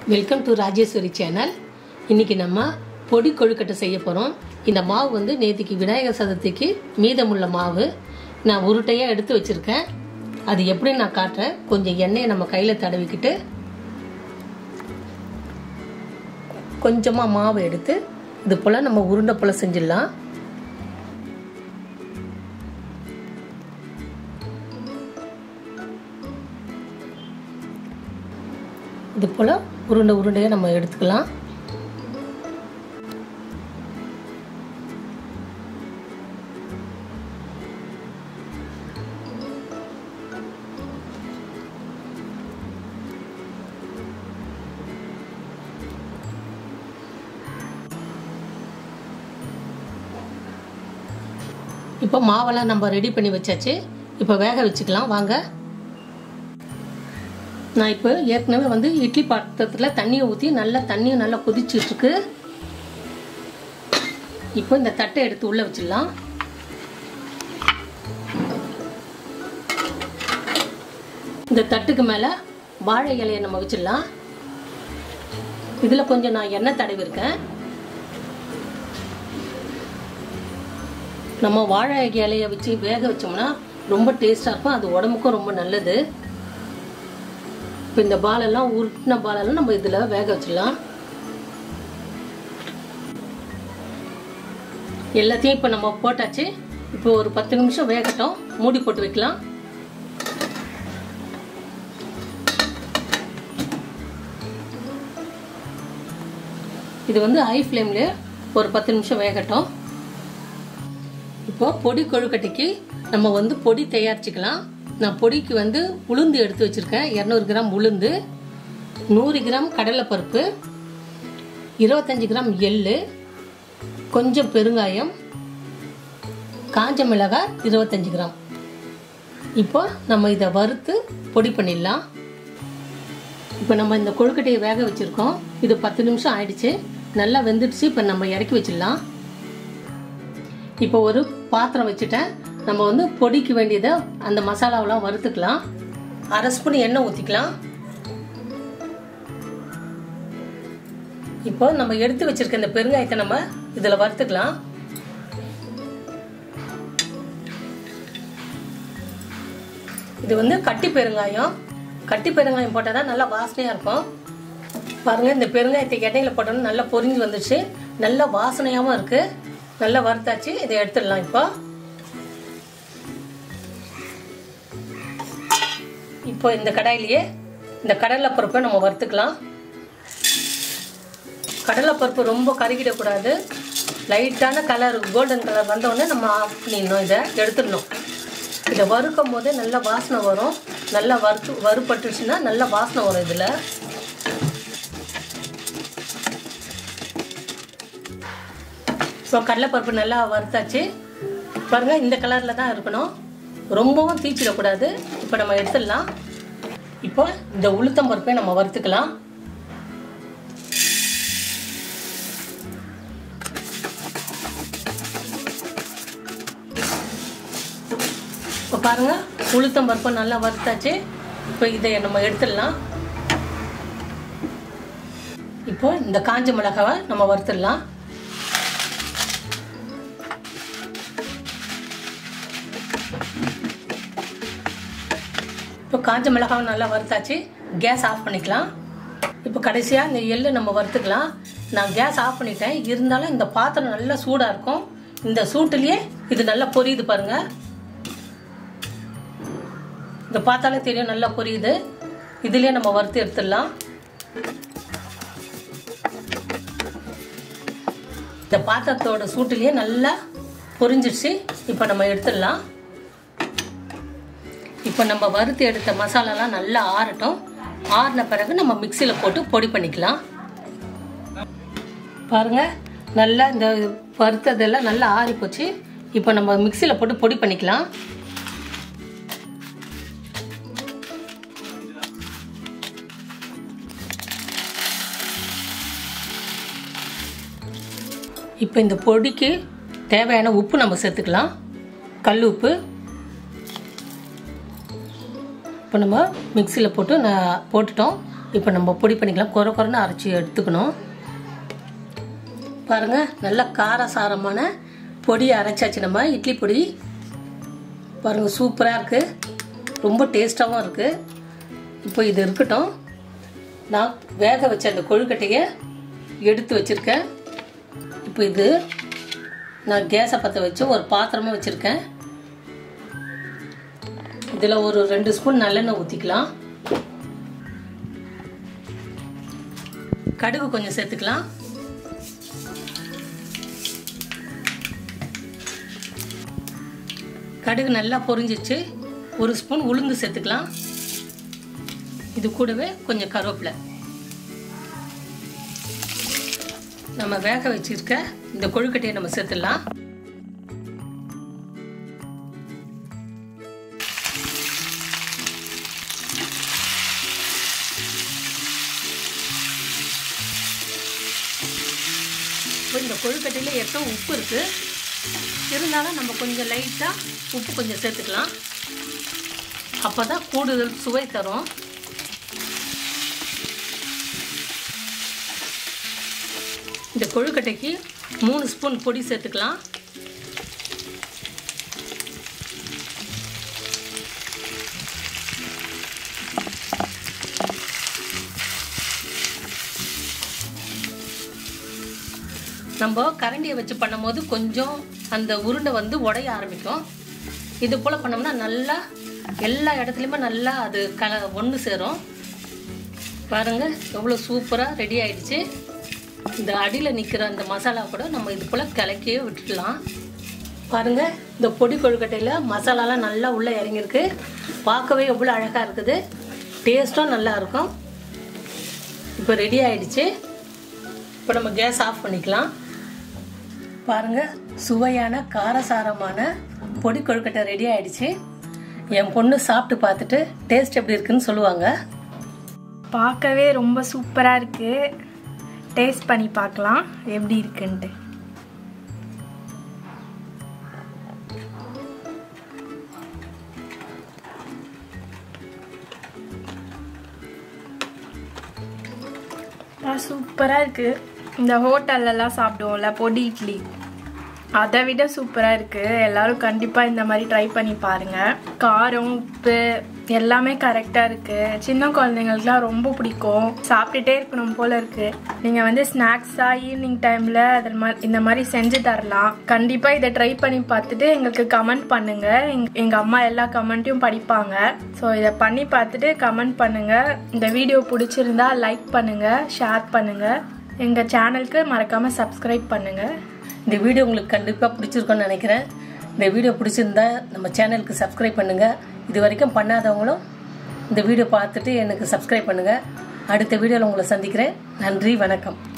welcome to Rajeswari channel இன்னைக்கு நம்ம பொடி கொழுக்கட்டை செய்ய போகிறோம் இந்த மாவு வந்து நேற்றுக்கு விநாயகர் சதுர்த்திக்கு மீதமுள்ள மாவு நான் உருட்டையாக எடுத்து வச்சுருக்கேன் அது எப்படி நான் காட்டுறேன் கொஞ்சம் எண்ணெயை நம்ம கையில் தடவிக்கிட்டு கொஞ்சமாக மாவு எடுத்து இது போல் நம்ம உருண்டை போல் செஞ்சிடலாம் இது போல் உருண்டை உருண்டையாக நம்ம எடுத்துக்கலாம் இப்போ மாவெல்லாம் நம்ம ரெடி பண்ணி வச்சாச்சு இப்போ வேக வச்சுக்கலாம் வாங்க நான் இப்போ ஏற்கனவே வந்து இட்லி பாத்திரத்தில் தண்ணியை ஊற்றி நல்லா தண்ணியும் நல்லா கொதிச்சுட்ருக்கு இப்போ இந்த தட்டை எடுத்து உள்ளே வச்சிடலாம் இந்த தட்டுக்கு மேலே வாழை இலையை நம்ம வச்சிடலாம் இதில் கொஞ்சம் நான் எண்ணெய் தடவிருக்கேன் நம்ம வாழை இலையை வச்சு வேக வச்சோம்னா ரொம்ப டேஸ்டாக இருக்கும் அது உடம்புக்கும் ரொம்ப நல்லது இப்போ இந்த பாலெல்லாம் உருட்டின பாலெல்லாம் நம்ம இதில் வேக வச்சிடலாம் எல்லாத்தையும் இப்போ நம்ம போட்டாச்சு இப்போ ஒரு பத்து நிமிஷம் வேகட்டும் மூடி போட்டு வைக்கலாம் இது வந்து ஹை ஃப்ளேம்ல ஒரு பத்து நிமிஷம் வேகட்டும் இப்போ பொடி கொழுக்கட்டைக்கு நம்ம வந்து பொடி தயாரிச்சுக்கலாம் நான் பொடிக்கு வந்து உளுந்து எடுத்து வச்சுருக்கேன் இரநூறு கிராம் உளுந்து நூறு கிராம் கடலைப்பருப்பு இருபத்தஞ்சி கிராம் எள்ளு கொஞ்சம் பெருங்காயம் காஞ்ச மிளகாய் இருபத்தஞ்சி கிராம் இப்போ நம்ம இதை வறுத்து பொடி பண்ணிடலாம் இப்போ நம்ம இந்த கொழுக்கட்டையை வேக வச்சுருக்கோம் இது பத்து நிமிஷம் ஆயிடுச்சு நல்லா வெந்துடுச்சு இப்போ நம்ம இறக்கி வச்சிடலாம் இப்போ ஒரு பாத்திரம் வச்சுட்டேன் நம்ம வந்து பொடிக்கு வேண்டியதை அந்த மசாலாவெல்லாம் வறுத்துக்கலாம் அரை ஸ்பூன் எண்ணெய் ஊற்றிக்கலாம் இப்போ நம்ம எடுத்து வச்சிருக்க இந்த பெருங்காயத்தை நம்ம இதில் வறுத்துக்கலாம் இது வந்து கட்டி பெருங்காயம் கட்டி பெருங்காயம் போட்டால் தான் நல்லா வாசனையாக இருக்கும் பாருங்கள் இந்த பெருங்காயத்தை எண்ணெயில் போட்டோன்னு நல்லா பொரிஞ்சு வந்துடுச்சு நல்ல வாசனையாகவும் இருக்குது நல்லா வறுத்தாச்சு இதை எடுத்துடலாம் இப்போ இப்போ இந்த கடாயிலேயே இந்த கடலைப்பருப்பை நம்ம வறுத்துக்கலாம் கடலைப்பருப்பு ரொம்ப கருகிடக்கூடாது லைட்டான கலர் கோல்டன் கலர் வந்தோடனே நம்ம ஆஃப் பண்ணிடணும் இதை எடுத்துடணும் இதை வறுக்கும் போதே நல்ல வாசனை வரும் நல்லா வறுத்து வறுப்பட்டுச்சுன்னா நல்ல வாசனை வரும் இதில் ஸோ கடலைப்பருப்பு நல்லா வறுத்தாச்சு பாருங்கள் இந்த கலரில் தான் இருக்கணும் ரொம்பவும் தீச்சிடக்கூடாது இப்போ நம்ம எடுத்துடலாம் இப்போ இந்த உளுத்தம் பருப்பை நம்ம வறுத்துக்கலாம் இப்போ பாருங்கள் உளுத்தம் பருப்பு நல்லா வறுத்தாச்சு இப்போ இதை நம்ம எடுத்துடலாம் இப்போ இந்த காஞ்ச மிளகாவை நம்ம வறுத்துடலாம் இப்போ காஞ்ச மிளகாவை நல்லா வறுத்தாச்சு கேஸ் ஆஃப் பண்ணிக்கலாம் இப்போ கடைசியாக இந்த எள்ளு நம்ம வறுத்துக்கலாம் நான் கேஸ் ஆஃப் பண்ணிட்டேன் இருந்தாலும் இந்த பாத்திரம் நல்லா சூடாக இருக்கும் இந்த சூட்டுலேயே இது நல்லா பொரியுது பாருங்க இந்த பார்த்தாலே தெரியும் நல்லா பொரியுது இதுலேயே நம்ம வறுத்து எடுத்துடலாம் இந்த பாத்திரத்தோட சூட்டுலேயே நல்லா பொரிஞ்சிடுச்சு இப்போ நம்ம எடுத்துடலாம் இப்போ நம்ம வறுத்து எடுத்த மசாலாலாம் நல்லா ஆறட்டும் ஆறின பிறகு நம்ம மிக்சியில் போட்டு பொடி பண்ணிக்கலாம் பாருங்க நல்லா இந்த வறுத்ததெல்லாம் நல்லா ஆறி போச்சு இப்போ நம்ம மிக்சியில் போட்டு பொடி பண்ணிக்கலாம் இப்போ இந்த பொடிக்கு தேவையான உப்பு நம்ம சேர்த்துக்கலாம் கல் உப்பு இப்போ நம்ம மிக்சியில் போட்டு நான் போட்டுட்டோம் இப்போ நம்ம பொடி பண்ணிக்கலாம் குறை குறைன்னு அரைச்சி எடுத்துக்கணும் பாருங்கள் நல்ல காரசாரமான பொடி அரைச்சாச்சு நம்ம இட்லி பொடி பாருங்கள் சூப்பராக இருக்குது ரொம்ப டேஸ்ட்டாகவும் இருக்குது இப்போ இது இருக்கட்டும் நான் வேக வச்ச அந்த கொழுக்கட்டையை எடுத்து வச்சுருக்கேன் இப்போ இது நான் கேஸை பற்ற வச்சு ஒரு பாத்திரமாக வச்சுருக்கேன் இதில் ஒரு ரெண்டு ஸ்பூன் நல்லெண்ணெய் ஊற்றிக்கலாம் கடுகு கொஞ்சம் சேர்த்துக்கலாம் கடுகு நல்லா பொரிஞ்சிச்சு ஒரு ஸ்பூன் உளுந்து சேர்த்துக்கலாம் இது கூடவே கொஞ்சம் கருவேப்பிலை நம்ம வேக வச்சிருக்க இந்த கொழுக்கட்டையை நம்ம சேர்த்துடலாம் இப்போ இந்த கொழுக்கட்டையில் எப்போ உப்பு இருக்குது இருந்தாலும் நம்ம கொஞ்சம் லைட்டாக உப்பு கொஞ்சம் சேர்த்துக்கலாம் அப்போ தான் கூடுதல் சுவை தரும் இந்த கொழுக்கட்டைக்கு மூணு ஸ்பூன் பொடி சேர்த்துக்கலாம் நம்ம கரண்டியை வச்சு பண்ணும்போது கொஞ்சம் அந்த உருண்டை வந்து உடைய ஆரம்பிக்கும் இது போல் பண்ணோம்னா நல்லா எல்லா இடத்துலையுமே நல்லா அது கல ஒன்று சேரும் பாருங்கள் எவ்வளோ சூப்பராக ரெடி ஆயிடுச்சு இந்த அடியில் நிற்கிற அந்த மசாலா கூட நம்ம இது போல் கலக்கியே விட்டுடலாம் பாருங்கள் இந்த பொடி கொழுக்கட்டையில் மசாலாலாம் நல்லா உள்ளே இறங்கியிருக்கு பார்க்கவே எவ்வளோ அழகாக இருக்குது டேஸ்ட்டும் நல்லா இருக்கும் இப்போ ரெடி ஆயிடுச்சு இப்போ நம்ம கேஸ் ஆஃப் பண்ணிக்கலாம் பாருங்கள் சுவையான காரசாரமான பொடி கொழுக்கட்டை ரெடி ஆயிடுச்சு என் பொண்ணு சாப்பிட்டு பார்த்துட்டு டேஸ்ட் எப்படி இருக்குன்னு சொல்லுவாங்க பார்க்கவே ரொம்ப சூப்பராக இருக்குது டேஸ்ட் பண்ணி பார்க்கலாம் எப்படி இருக்குன்ட்டு சூப்பராக இருக்குது இந்த ஹோட்டல்லலாம் சாப்பிடுவோம்ல பொடி இட்லி அதை விட சூப்பராக இருக்குது எல்லாரும் கண்டிப்பாக இந்த மாதிரி ட்ரை பண்ணி பாருங்கள் காரம் உப்பு எல்லாமே கரெக்டாக இருக்குது சின்ன குழந்தைங்களுக்குலாம் ரொம்ப பிடிக்கும் சாப்பிட்டுட்டே இருக்கணும் போல் இருக்குது நீங்கள் வந்து ஸ்நாக்ஸாக ஈவினிங் டைமில் அதில் மாதிரி இந்த மாதிரி செஞ்சு தரலாம் கண்டிப்பாக இதை ட்ரை பண்ணி பார்த்துட்டு எங்களுக்கு கமெண்ட் பண்ணுங்கள் எங் எங்கள் அம்மா எல்லா கமெண்ட்டையும் படிப்பாங்க ஸோ இதை பண்ணி பார்த்துட்டு கமெண்ட் பண்ணுங்கள் இந்த வீடியோ பிடிச்சிருந்தா லைக் பண்ணுங்கள் ஷேர் பண்ணுங்கள் எங்கள் சேனலுக்கு மறக்காமல் சப்ஸ்கிரைப் பண்ணுங்கள் இந்த வீடியோ உங்களுக்கு கண்டிப்பாக பிடிச்சிருக்கும்னு நினைக்கிறேன் இந்த வீடியோ பிடிச்சிருந்தா நம்ம சேனலுக்கு சப்ஸ்கிரைப் பண்ணுங்கள் இது வரைக்கும் பண்ணாதவங்களும் இந்த வீடியோ பார்த்துட்டு எனக்கு சப்ஸ்கிரைப் பண்ணுங்கள் அடுத்த வீடியோவில் உங்களை சந்திக்கிறேன் நன்றி வணக்கம்